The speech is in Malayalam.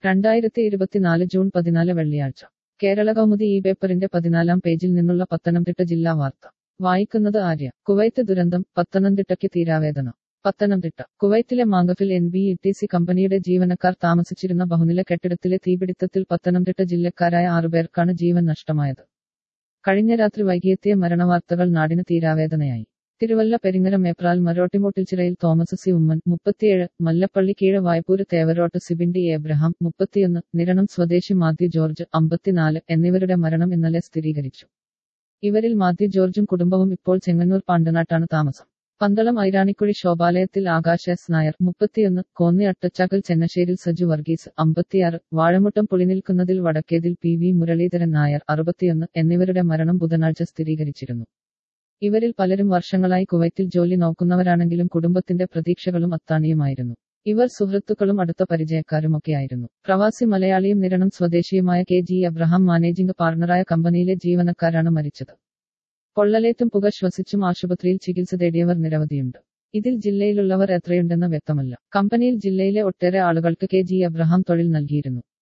രണ്ടായിരത്തി ഇരുപത്തിനാല് ജൂൺ പതിനാല് വെള്ളിയാഴ്ച കേരള കൗമുദി ഈ പേപ്പറിന്റെ പതിനാലാം പേജിൽ നിന്നുള്ള പത്തനംതിട്ട ജില്ലാ വാർത്ത വായിക്കുന്നത് ആര്യ കുവൈത്ത് ദുരന്തം പത്തനംതിട്ടയ്ക്ക് തീരാവേദന പത്തനംതിട്ട കുവൈത്തിലെ മാങ്കഫിൽ N B E T C കമ്പനിയുടെ ജീവനക്കാർ താമസിച്ചിരുന്ന ബഹുനില കെട്ടിടത്തിലെ തീപിടുത്തത്തിൽ പത്തനംതിട്ട ജില്ലക്കാരായ ആറുപേർക്കാണ് ജീവൻ നഷ്ടമായത് കഴിഞ്ഞ രാത്രി വൈകിയെത്തിയ മരണവാർത്തകൾ നാടിന് തീരാവേദനയായി തിരുവല്ല പെരിങ്ങരം ഏപ്രാൽ മരോട്ടിമൂട്ടിൽച്ചിറയിൽ തോമസ് സി ഉമ്മൻ മുപ്പത്തിയേഴ് മല്ലപ്പള്ളി കീഴ വായ്പൂര് തേവരോട്ട് സിബിൻഡി ഏബ്രഹാം മുപ്പത്തിയൊന്ന് നിരണം സ്വദേശി മാത്യു ജോർജ് അമ്പത്തിനാല് എന്നിവരുടെ മരണം ഇന്നലെ സ്ഥിരീകരിച്ചു ഇവരിൽ മാത്യു ജോർജും കുടുംബവും ഇപ്പോൾ ചെങ്ങന്നൂർ പാണ്ടനാട്ടാണ് താമസം പന്തളം ഐരാണിക്കുഴി ശോഭാലയത്തിൽ ആകാശ എസ് നായർ മുപ്പത്തിയൊന്ന് കോന്നി അട്ടച്ചാക്കൽ ചെന്നശ്ശേരിൽ സജു വർഗീസ് അമ്പത്തിയാറ് വാഴമുട്ടം പുളിനിൽക്കുന്നതിൽ വടക്കേതിൽ പി വി മുരളീധരൻ നായർ അറുപത്തിയൊന്ന് എന്നിവരുടെ മരണം ബുധനാഴ്ച സ്ഥിരീകരിച്ചിരുന്നു ഇവരിൽ പലരും വർഷങ്ങളായി കുവൈത്തിൽ ജോലി നോക്കുന്നവരാണെങ്കിലും കുടുംബത്തിന്റെ പ്രതീക്ഷകളും അത്താണിയുമായിരുന്നു ഇവർ സുഹൃത്തുക്കളും അടുത്ത പരിചയക്കാരുമൊക്കെയായിരുന്നു പ്രവാസി മലയാളിയും നിരണം സ്വദേശിയുമായ കെ ജി അബ്രഹാം മാനേജിംഗ് പാർട്ണറായ കമ്പനിയിലെ ജീവനക്കാരാണ് മരിച്ചത് പൊള്ളലേറ്റും പുക ശ്വസിച്ചും ആശുപത്രിയിൽ ചികിത്സ തേടിയവർ നിരവധിയുണ്ട് ഇതിൽ ജില്ലയിലുള്ളവർ എത്രയുണ്ടെന്ന് വ്യക്തമല്ല കമ്പനിയിൽ ജില്ലയിലെ ഒട്ടേറെ ആളുകൾക്ക് കെ ജി അബ്രഹാം തൊഴിൽ നൽകിയിരുന്നു